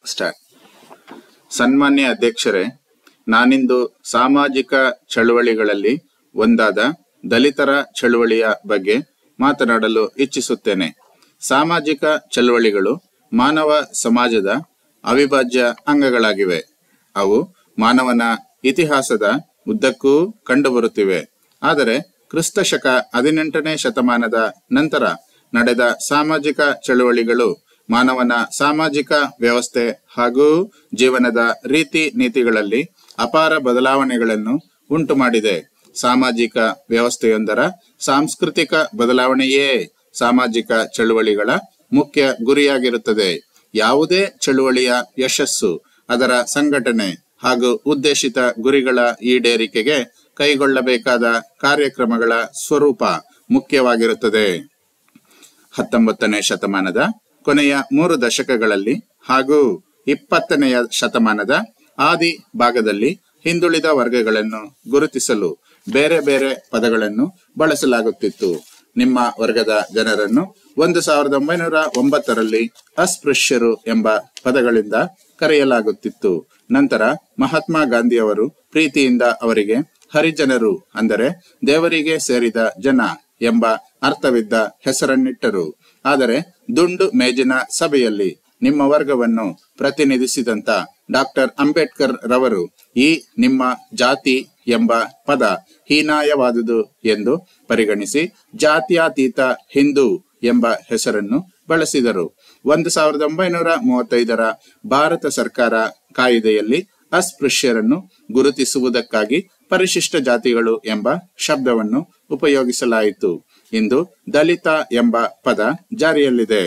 start ಸನ್ಮಾನ್ಯ ಅಧ್ಯಕ್ಷರೇ ನಾನಿಂದು ಸಾಮಾಜಿಕ ಚಳುವಳಿಗಳಲ್ಲಿ ಒಂದಾದ ದಲಿತರ ಚಳುವಳಿಯ ಬಗ್ಗೆ ಮಾತನಾಡಲು ಇಚ್ಛಿಸುತ್ತೇನೆ ಸಾಮಾಜಿಕ ಚಳುವಳಿಗಳು ಮಾನವ ಸಮಾಜದ ಅವಿಭಾಜ್ಯ ಅಂಗಗಳಾಗಿವೆ ಅವು ಮಾನವನ ಇತಿಹಾಸದ ಉದ್ದಕ್ಕೂ ಕಂಡುಬರುತ್ತಿವೆ ಆದರೆ ಕ್ರಿಸ್ತ ಶಕ ಹದಿನೆಂಟನೇ ಶತಮಾನದ ನಂತರ ನಡೆದ ಸಾಮಾಜಿಕ ಚಳುವಳಿಗಳು ಮಾನವನ ಸಾಮಾಜಿಕ ವ್ಯವಸ್ಥೆ ಹಾಗೂ ಜೀವನದ ರೀತಿ ನೀತಿಗಳಲ್ಲಿ ಅಪಾರ ಬದಲಾವಣೆಗಳನ್ನು ಉಂಟು ಮಾಡಿದೆ ಸಾಮಾಜಿಕ ವ್ಯವಸ್ಥೆಯೊಂದರ ಸಾಂಸ್ಕೃತಿಕ ಬದಲಾವಣೆಯೇ ಸಾಮಾಜಿಕ ಚಳುವಳಿಗಳ ಮುಖ್ಯ ಗುರಿಯಾಗಿರುತ್ತದೆ ಯಾವುದೇ ಚಳುವಳಿಯ ಯಶಸ್ಸು ಅದರ ಸಂಘಟನೆ ಹಾಗೂ ಉದ್ದೇಶಿತ ಗುರಿಗಳ ಈಡೇರಿಕೆಗೆ ಕೈಗೊಳ್ಳಬೇಕಾದ ಕಾರ್ಯಕ್ರಮಗಳ ಸ್ವರೂಪ ಮುಖ್ಯವಾಗಿರುತ್ತದೆ ಹತ್ತೊಂಬತ್ತನೇ ಶತಮಾನದ ಕೊನೆಯ ಮೂರು ದಶಕಗಳಲ್ಲಿ ಹಾಗೂ ಇಪ್ಪತ್ತನೆಯ ಶತಮಾನದ ಆದಿ ಭಾಗದಲ್ಲಿ ಹಿಂದುಳಿದ ವರ್ಗಗಳನ್ನು ಗುರುತಿಸಲು ಬೇರೆ ಬೇರೆ ಪದಗಳನ್ನು ಬಳಸಲಾಗುತ್ತಿತ್ತು ನಿಮ್ಮ ವರ್ಗದ ಜನರನ್ನು ಒಂದು ಸಾವಿರದ ಒಂಬೈನೂರ ಒಂಬತ್ತರಲ್ಲಿ ಅಸ್ಪೃಶ್ಯರು ಎಂಬ ಪದಗಳಿಂದ ಕರೆಯಲಾಗುತ್ತಿತ್ತು ನಂತರ ಮಹಾತ್ಮ ಗಾಂಧಿಯವರು ಪ್ರೀತಿಯಿಂದ ಅವರಿಗೆ ಹರಿಜನರು ಅಂದರೆ ದೇವರಿಗೆ ಸೇರಿದ ಜನ ಎಂಬ ಅರ್ಥವಿದ್ದ ಹೆಸರನ್ನಿಟ್ಟರು ಆದರೆ ದುಂಡು ಮೇಜಿನ ಸಭೆಯಲ್ಲಿ ನಿಮ್ಮ ವರ್ಗವನ್ನು ಪ್ರತಿನಿಧಿಸಿದಂತ ಡಾಕ್ಟರ್ ಅಂಬೇಡ್ಕರ್ ರವರು ಈ ನಿಮ್ಮ ಜಾತಿ ಎಂಬ ಪದ ಹೀನಾಯವಾದುದು ಎಂದು ಪರಿಗಣಿಸಿ ಜಾತ್ಯತೀತ ಹಿಂದೂ ಎಂಬ ಹೆಸರನ್ನು ಬಳಸಿದರು ಒಂದು ಸಾವಿರದ ಒಂಬೈನೂರ ಮೂವತ್ತೈದರ ಭಾರತ ಸರ್ಕಾರ ಕಾಯಿದೆಯಲ್ಲಿ ಅಸ್ಪೃಶ್ಯರನ್ನು ಗುರುತಿಸುವುದಕ್ಕಾಗಿ ಪರಿಶಿಷ್ಟ ಜಾತಿಗಳು ಎಂಬ ಶಬ್ದವನ್ನು ಉಪಯೋಗಿಸಲಾಯಿತು ಇಂದು ದಲಿತ ಎಂಬ ಪದ ಜಾರಿಯಲ್ಲಿದೆ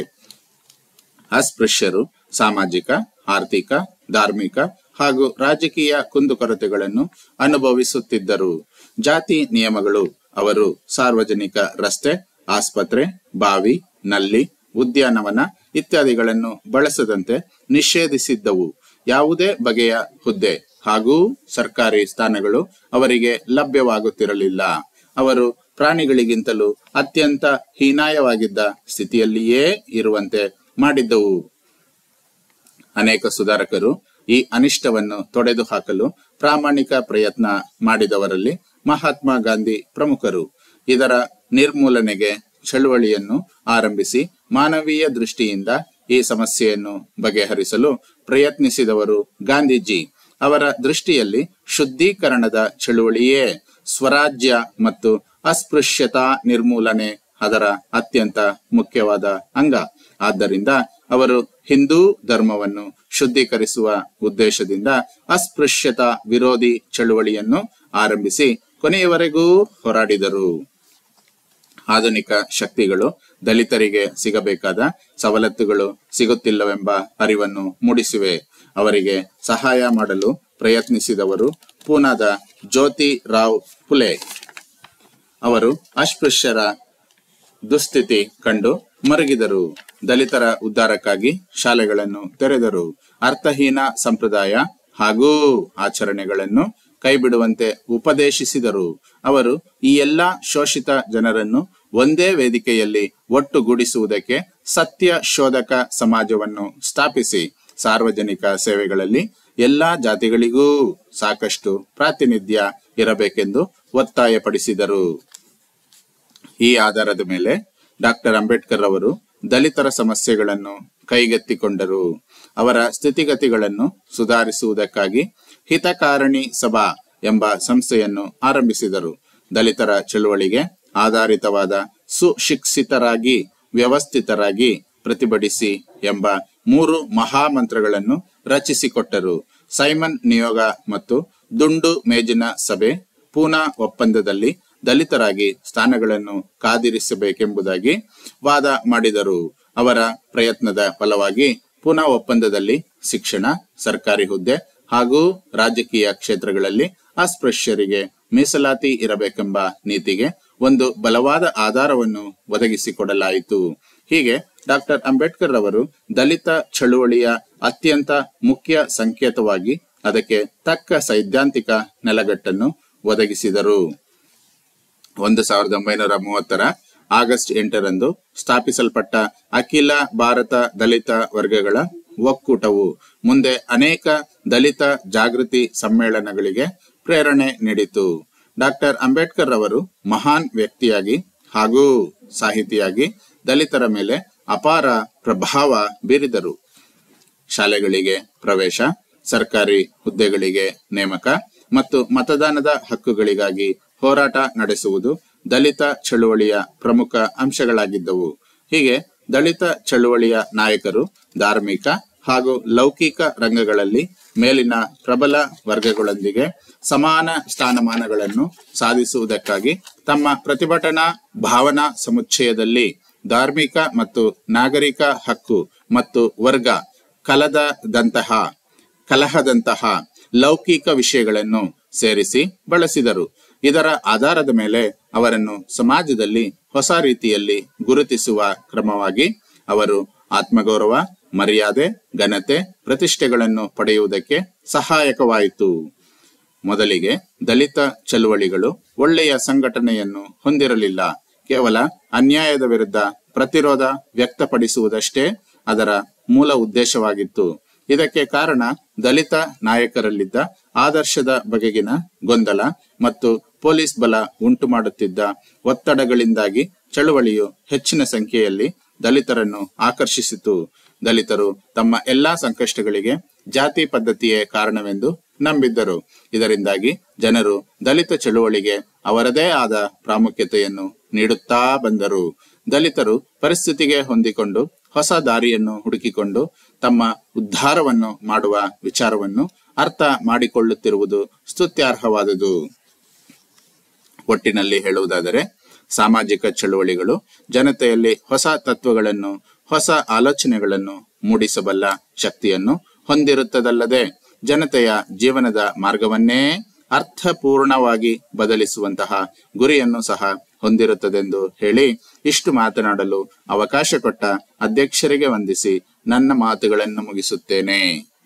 ಅಸ್ಪೃಶ್ಯರು ಸಾಮಾಜಿಕ ಆರ್ಥಿಕ ಧಾರ್ಮಿಕ ಹಾಗೂ ರಾಜಕೀಯ ಕುಂದುಕೊರತೆಗಳನ್ನು ಅನುಭವಿಸುತ್ತಿದ್ದರು ಜಾತಿ ನಿಯಮಗಳು ಅವರು ಸಾರ್ವಜನಿಕ ರಸ್ತೆ ಆಸ್ಪತ್ರೆ ಬಾವಿ ನಲ್ಲಿ ಉದ್ಯಾನವನ ಇತ್ಯಾದಿಗಳನ್ನು ಬಳಸದಂತೆ ನಿಷೇಧಿಸಿದ್ದವು ಯಾವುದೇ ಬಗೆಯ ಹುದ್ದೆ ಹಾಗೂ ಸರ್ಕಾರಿ ಸ್ಥಾನಗಳು ಅವರಿಗೆ ಲಭ್ಯವಾಗುತ್ತಿರಲಿಲ್ಲ ಅವರು ಪ್ರಾಣಿಗಳಿಗಿಂತಲೂ ಅತ್ಯಂತ ಹೀನಾಯವಾಗಿದ್ದ ಸ್ಥಿತಿಯಲ್ಲಿಯೇ ಇರುವಂತೆ ಮಾಡಿದ್ದವು ಅನೇಕ ಸುಧಾರಕರು ಈ ಅನಿಷ್ಟವನ್ನು ತೊಡೆದು ಹಾಕಲು ಪ್ರಾಮಾಣಿಕ ಪ್ರಯತ್ನ ಮಾಡಿದವರಲ್ಲಿ ಮಹಾತ್ಮ ಗಾಂಧಿ ಪ್ರಮುಖರು ಇದರ ನಿರ್ಮೂಲನೆಗೆ ಚಳುವಳಿಯನ್ನು ಆರಂಭಿಸಿ ಮಾನವೀಯ ದೃಷ್ಟಿಯಿಂದ ಈ ಸಮಸ್ಯೆಯನ್ನು ಬಗೆಹರಿಸಲು ಪ್ರಯತ್ನಿಸಿದವರು ಗಾಂಧೀಜಿ ಅವರ ದೃಷ್ಟಿಯಲ್ಲಿ ಶುದ್ಧೀಕರಣದ ಚಳುವಳಿಯೇ ಸ್ವರಾಜ್ಯ ಮತ್ತು ಅಸ್ಪೃಶ್ಯತಾ ನಿರ್ಮೂಲನೆ ಅದರ ಅತ್ಯಂತ ಮುಖ್ಯವಾದ ಅಂಗ ಆದ್ದರಿಂದ ಅವರು ಹಿಂದೂ ಧರ್ಮವನ್ನು ಶುದ್ಧೀಕರಿಸುವ ಉದ್ದೇಶದಿಂದ ಅಸ್ಪೃಶ್ಯತಾ ವಿರೋಧಿ ಚಳುವಳಿಯನ್ನು ಆರಂಭಿಸಿ ಕೊನೆಯವರೆಗೂ ಹೋರಾಡಿದರು ಆಧುನಿಕ ಶಕ್ತಿಗಳು ದಲಿತರಿಗೆ ಸಿಗಬೇಕಾದ ಸವಲತ್ತುಗಳು ಸಿಗುತ್ತಿಲ್ಲವೆಂಬ ಅರಿವನ್ನು ಮೂಡಿಸಿವೆ ಅವರಿಗೆ ಸಹಾಯ ಮಾಡಲು ಪ್ರಯತ್ನಿಸಿದವರು ಪೂನಾದ ಜ್ಯೋತಿ ರಾವ್ ಫುಲೆ ಅವರು ಅಸ್ಪೃಶ್ಯರ ದುಸ್ಥಿತಿ ಕಂಡು ಮರಗಿದರು ದಲಿತರ ಉದ್ಧಾರಕ್ಕಾಗಿ ಶಾಲೆಗಳನ್ನು ತೆರೆದರು ಅರ್ಥಹೀನ ಸಂಪ್ರದಾಯ ಹಾಗೂ ಆಚರಣೆಗಳನ್ನು ಕೈಬಿಡುವಂತೆ ಉಪದೇಶಿಸಿದರು ಅವರು ಈ ಎಲ್ಲ ಶೋಷಿತ ಜನರನ್ನು ಒಂದೇ ವೇದಿಕೆಯಲ್ಲಿ ಒಟ್ಟುಗೂಡಿಸುವುದಕ್ಕೆ ಸತ್ಯ ಶೋಧಕ ಸಮಾಜವನ್ನು ಸ್ಥಾಪಿಸಿ ಸಾರ್ವಜನಿಕ ಸೇವೆಗಳಲ್ಲಿ ಎಲ್ಲಾ ಜಾತಿಗಳಿಗೂ ಸಾಕಷ್ಟು ಪ್ರಾತಿನಿಧ್ಯ ಇರಬೇಕೆಂದು ಒತ್ತಾಯಪಡಿಸಿದರು ಈ ಆಧಾರದ ಮೇಲೆ ಡಾಕ್ಟರ್ ಅಂಬೇಡ್ಕರ್ ಅವರು ದಲಿತರ ಸಮಸ್ಯೆಗಳನ್ನು ಕೈಗೆತ್ತಿಕೊಂಡರು ಅವರ ಸ್ಥಿತಿಗತಿಗಳನ್ನು ಸುಧಾರಿಸುವುದಕ್ಕಾಗಿ ಹಿತಕಾರಣಿ ಸಭಾ ಎಂಬ ಸಂಸ್ಥೆಯನ್ನು ಆರಂಭಿಸಿದರು ದಲಿತರ ಚಳುವಳಿಗೆ ಆಧಾರಿತವಾದ ಸುಶಿಕ್ಷಿತರಾಗಿ ವ್ಯವಸ್ಥಿತರಾಗಿ ಪ್ರತಿಭಟಿಸಿ ಎಂಬ ಮೂರು ಮಹಾಮಂತ್ರಗಳನ್ನು ರಚಿಸಿಕೊಟ್ಟರು ಸೈಮನ್ ನಿಯೋಗ ಮತ್ತು ದುಂಡು ಮೇಜಿನ ಸಭೆ ಪೂನಾ ಒಪ್ಪಂದದಲ್ಲಿ ದಲಿತರಾಗಿ ಸ್ಥಾನಗಳನ್ನು ಕಾದಿರಿಸಬೇಕೆಂಬುದಾಗಿ ವಾದ ಮಾಡಿದರು ಅವರ ಪ್ರಯತ್ನದ ಫಲವಾಗಿ ಪೂನಾ ಒಪ್ಪಂದದಲ್ಲಿ ಶಿಕ್ಷಣ ಸರ್ಕಾರಿ ಹುದ್ದೆ ಹಾಗೂ ರಾಜಕೀಯ ಕ್ಷೇತ್ರಗಳಲ್ಲಿ ಅಸ್ಪೃಶ್ಯರಿಗೆ ಮೀಸಲಾತಿ ಇರಬೇಕೆಂಬ ನೀತಿಗೆ ಒಂದು ಬಲವಾದ ಆಧಾರವನ್ನು ಒದಗಿಸಿಕೊಡಲಾಯಿತು ಹೀಗೆ ಡಾಕ್ಟರ್ ಅಂಬೇಡ್ಕರ್ ಅವರು ದಲಿತ ಚಳುವಳಿಯ ಅತ್ಯಂತ ಮುಖ್ಯ ಸಂಕೇತವಾಗಿ ಅದಕ್ಕೆ ತಕ್ಕ ಸೈದ್ಧಾಂತಿಕ ನೆಲಗಟ್ಟನ್ನು ಒದಗಿಸಿದರು ಒಂದು ಸಾವಿರದ ಒಂಬೈನೂರ ಮೂವತ್ತರ ಆಗಸ್ಟ್ ಎಂಟರಂದು ಸ್ಥಾಪಿಸಲ್ಪಟ್ಟ ಅಖಿಲ ಭಾರತ ದಲಿತ ವರ್ಗಗಳ ಒಕ್ಕೂಟವು ಮುಂದೆ ಅನೇಕ ದಲಿತ ಜಾಗೃತಿ ಸಮ್ಮೇಳನಗಳಿಗೆ ಪ್ರೇರಣೆ ನೀಡಿತು ಡಾಕ್ಟರ್ ಅಂಬೇಡ್ಕರ್ ಅವರು ಮಹಾನ್ ವ್ಯಕ್ತಿಯಾಗಿ ಹಾಗೂ ಸಾಹಿತಿಯಾಗಿ ದಲಿತರ ಮೇಲೆ ಅಪಾರ ಪ್ರಭಾವ ಬೀರಿದರು ಶಾಲೆಗಳಿಗೆ ಪ್ರವೇಶ ಸರ್ಕಾರಿ ಹುದ್ದೆಗಳಿಗೆ ನೇಮಕ ಮತ್ತು ಮತದಾನದ ಹಕ್ಕುಗಳಿಗಾಗಿ ಹೋರಾಟ ನಡೆಸುವುದು ದಲಿತ ಚಳುವಳಿಯ ಪ್ರಮುಖ ಅಂಶಗಳಾಗಿದ್ದವು ಹೀಗೆ ದಲಿತ ಚಳುವಳಿಯ ನಾಯಕರು ಧಾರ್ಮಿಕ ಹಾಗೂ ಲೌಕಿಕ ರಂಗಗಳಲ್ಲಿ ಮೇಲಿನ ಪ್ರಬಲ ವರ್ಗಗಳೊಂದಿಗೆ ಸಮಾನ ಸ್ಥಾನಮಾನಗಳನ್ನು ಸಾಧಿಸುವುದಕ್ಕಾಗಿ ತಮ್ಮ ಪ್ರತಿಭಟನಾ ಭಾವನಾ ಸಮುಚ್ಚಯದಲ್ಲಿ ಧಾರ್ಮಿಕ ಮತ್ತು ನಾಗರಿಕ ಹಕ್ಕು ಮತ್ತು ವರ್ಗ ಕಲದದಂತಹ ಕಲಹದಂತಹ ಲೌಕಿಕ ವಿಷಯಗಳನ್ನು ಸೇರಿಸಿ ಬಳಸಿದರು ಇದರ ಆಧಾರದ ಮೇಲೆ ಅವರನ್ನು ಸಮಾಜದಲ್ಲಿ ಹೊಸ ರೀತಿಯಲ್ಲಿ ಗುರುತಿಸುವ ಕ್ರಮವಾಗಿ ಅವರು ಆತ್ಮಗೌರವ ಮರ್ಯಾದೆ ಘನತೆ ಪ್ರತಿಷ್ಠೆಗಳನ್ನು ಪಡೆಯುವುದಕ್ಕೆ ಸಹಾಯಕವಾಯಿತು ಮೊದಲಿಗೆ ದಲಿತ ಚಳುವಳಿಗಳು ಒಳ್ಳೆಯ ಸಂಘಟನೆಯನ್ನು ಹೊಂದಿರಲಿಲ್ಲ ಕೇವಲ ಅನ್ಯಾಯದ ವಿರುದ್ಧ ಪ್ರತಿರೋಧ ವ್ಯಕ್ತಪಡಿಸುವುದಷ್ಟೇ ಅದರ ಮೂಲ ಉದ್ದೇಶವಾಗಿತ್ತು ಇದಕ್ಕೆ ಕಾರಣ ದಲಿತ ನಾಯಕರಲ್ಲಿದ್ದ ಆದರ್ಶದ ಬಗೆಗಿನ ಗೊಂದಲ ಮತ್ತು ಪೊಲೀಸ್ ಬಲ ಉಂಟು ಮಾಡುತ್ತಿದ್ದ ಒತ್ತಡಗಳಿಂದಾಗಿ ಚಳುವಳಿಯು ಹೆಚ್ಚಿನ ಸಂಖ್ಯೆಯಲ್ಲಿ ದಲಿತರನ್ನು ಆಕರ್ಷಿಸಿತು ದಲಿತರು ತಮ್ಮ ಎಲ್ಲಾ ಸಂಕಷ್ಟಗಳಿಗೆ ಜಾತಿ ಪದ್ಧತಿಯೇ ಕಾರಣವೆಂದು ನಂಬಿದ್ದರು ಇದರಿಂದಾಗಿ ಜನರು ದಲಿತ ಚಳುವಳಿಗೆ ಅವರದೇ ಆದ ಪ್ರಾಮುಖ್ಯತೆಯನ್ನು ನೀಡುತ್ತಾ ಬಂದರು ದಲಿತರು ಪರಿಸ್ಥಿತಿಗೆ ಹೊಂದಿಕೊಂಡು ಹೊಸ ದಾರಿಯನ್ನು ಹುಡುಕಿಕೊಂಡು ತಮ್ಮ ಉದ್ಧಾರವನ್ನು ಮಾಡುವ ವಿಚಾರವನ್ನು ಅರ್ಥ ಮಾಡಿಕೊಳ್ಳುತ್ತಿರುವುದು ಸ್ತುತ್ಯಾರ್ಹವಾದುದು ಒಟ್ಟಿನಲ್ಲಿ ಹೇಳುವುದಾದರೆ ಸಾಮಾಜಿಕ ಚಳುವಳಿಗಳು ಜನತೆಯಲ್ಲಿ ಹೊಸ ತತ್ವಗಳನ್ನು ಹೊಸ ಆಲೋಚನೆಗಳನ್ನು ಮೂಡಿಸಬಲ್ಲ ಶಕ್ತಿಯನ್ನು ಹೊಂದಿರುತ್ತದಲ್ಲದೆ ಜನತೆಯ ಜೀವನದ ಮಾರ್ಗವನ್ನೇ ಅರ್ಥಪೂರ್ಣವಾಗಿ ಬದಲಿಸುವಂತಹ ಗುರಿಯನ್ನು ಸಹ ಹೊಂದಿರುತ್ತದೆಂದು ಹೇಳಿ ಇಷ್ಟು ಮಾತನಾಡಲು ಅವಕಾಶ ಕೊಟ್ಟ ಅಧ್ಯಕ್ಷರಿಗೆ ವಂದಿಸಿ ನನ್ನ ಮಾತುಗಳನ್ನು ಮುಗಿಸುತ್ತೇನೆ